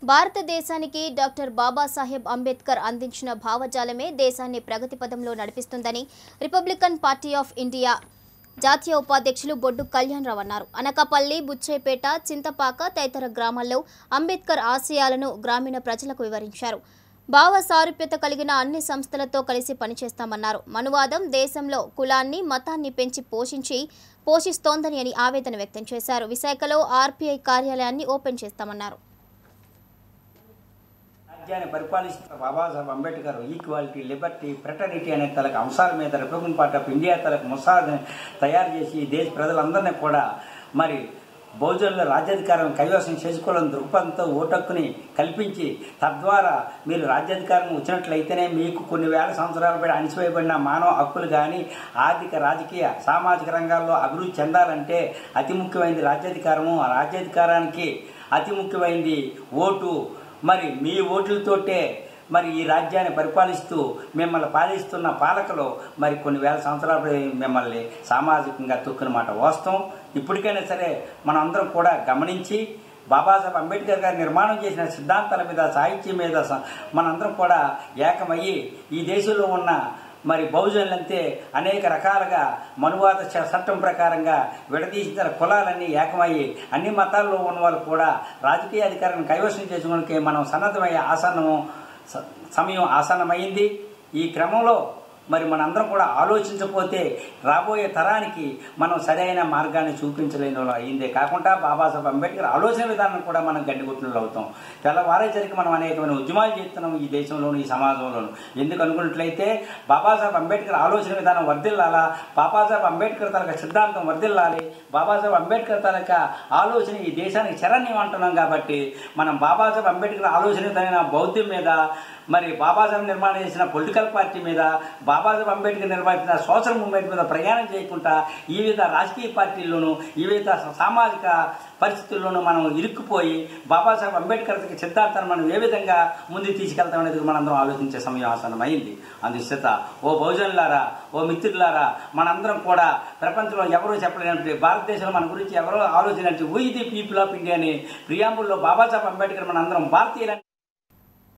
భారతదేశానికి డాక్టర్ బాబాసాహెబ్ అంబేద్కర్ అందించిన భావజాలమే దేశాన్ని ప్రగతి పదంలో నడిపిస్తుందని రిపబ్లికన్ పార్టీ ఆఫ్ ఇండియా జాతీయ ఉపాధ్యక్షులు బొడ్డు కళ్యాణ్ రావు అన్నారు అనకాపల్లి బుచ్చేపేట చింతపాక తదితర గ్రామాల్లో అంబేద్కర్ ఆశయాలను గ్రామీణ ప్రజలకు వివరించారు భావ సారూప్యత కలిగిన అన్ని సంస్థలతో కలిసి పనిచేస్తామన్నారు మనువాదం దేశంలో కులాన్ని మతాన్ని పెంచి పోషించి పోషిస్తోందని అని ఆవేదన వ్యక్తం చేశారు విశాఖలో ఆర్పీఐ కార్యాలయాన్ని ఓపెన్ చేస్తామన్నారు రాజ్యాన్ని పరిపాలిస్తున్న Babasaheb Ambedkar equality liberty fraternity అనే తలకు అంశాల మీద రిపబ్లికన్ పార్టీ ఆఫ్ ఇండియా తలకు ముసాదని తయారు చేసి ఈ దేశ ప్రజలందరినీ కూడా మరి బహుజనుల రాజ్యాధికారం కైవసం చేసుకోవాలని దృక్పథంతో ఓటక్కుని కల్పించి తద్వారా మీరు రాజ్యాధికారం వచ్చినట్లయితేనే మీకు కొన్ని వేల సంవత్సరాల పడి అణిచివేయబడిన మానవ హక్కులు కానీ ఆర్థిక రాజకీయ సామాజిక రంగాల్లో అభివృద్ధి చెందాలంటే అతి ముఖ్యమైనది రాజ్యాధికారము ఆ రాజ్యాధికారానికి అతి ముఖ్యమైనది ఓటు మరి మీ ఓట్లతోటే మరి ఈ రాజ్యాన్ని పరిపాలిస్తూ మిమ్మల్ని పాలిస్తున్న పాలకులు మరి కొన్ని వేల సంవత్సరాల పై మిమ్మల్ని సామాజికంగా తొక్కిన మాట వాస్తవం ఇప్పటికైనా సరే మనం అందరం కూడా గమనించి బాబాసాహెబ్ అంబేద్కర్ గారు నిర్మాణం చేసిన సిద్ధాంతాల మీద సాహిత్యం మీద స- మనందరం కూడా ఏకమయ్యి ఈ దేశంలో ఉన్న మరి బహుజనులంతే అనేక రకాలుగా మనువాద చ- చట్టం ప్రకారంగా విడదీసిన కులాలన్నీ ఏకమయ్యి అన్ని మతాల్లో ఉన్న వాళ్ళు కూడా రాజకీయ అధికారాన్ని కైవసం చేసుకోవడానికి మనం సన్నద్ధమయ్యే ఆసనము స- సమయం ఆసన్నమైంది ఈ క్రమంలో మరి మనందరం కూడా ఆలోచించకపోతే రాబోయే తరానికి మనం సరైన మార్గాన్ని చూపించలేని వాళ్ళు అయిందే కాకుండా బాబాసాహెబ్ అంబేద్కర్ ఆలోచన విధానం కూడా మనం గడ్డిగుట్టులు అవుతాం తెల్లవారేసరికి మనం అనేకమైన ఉద్యమాలు చేస్తున్నాం ఈ దేశంలోను ఈ సమాజంలోను ఎందుకు అనుకున్నట్లయితే బాబాసాహెబ్ అంబేద్కర్ ఆలోచన విధానం వర్ధిల్లాలా బాబాసాహెబ్ అంబేద్కర్ తలక సిద్ధాంతం వర్ధిల్లాలి బాబాసాహెబ్ అంబేద్కర్ తలక ఆలోచన ఈ దేశానికి చరణ్యం అంటున్నాం కాబట్టి మనం బాబాసాహెబ్ అంబేద్కర్ ఆలోచన విధానం బౌద్ధం మీద మరి బాబాసాహెబ్ నిర్మాణం చేసిన పొలిటికల్ పార్టీ మీద బాబాసాహెబ్ అంబేద్కర్ నిర్వహించిన సోషల్ మూవ్మెంట్ మీద ప్రయాణం చేయకుండా ఈ విధ రాజకీయ పార్టీల్లోనూ ఈ విధ సామాజిక పరిస్థితుల్లోనూ మనం ఇరుక్కుపోయి బాబాసాహెబ్ అంబేద్కర్ సిద్ధాంతాన్ని మనం ఏ విధంగా ముందుకు తీసుకెళ్తాం అనేది మనందరం ఆలోచించే సమయం ఆసనం అయింది అందుచేత ఓ బహుజనులారా ఓ మిత్రులారా మనందరం కూడా ప్రపంచంలో ఎవరూ చెప్పలేనటువంటి భారతదేశంలో మన గురించి ఎవరో ఆలోచన we the people of India అని ప్రియాంబుల్లో బాబాసాహెబ్ అంబేద్కర్ మనందరం భారతీయులని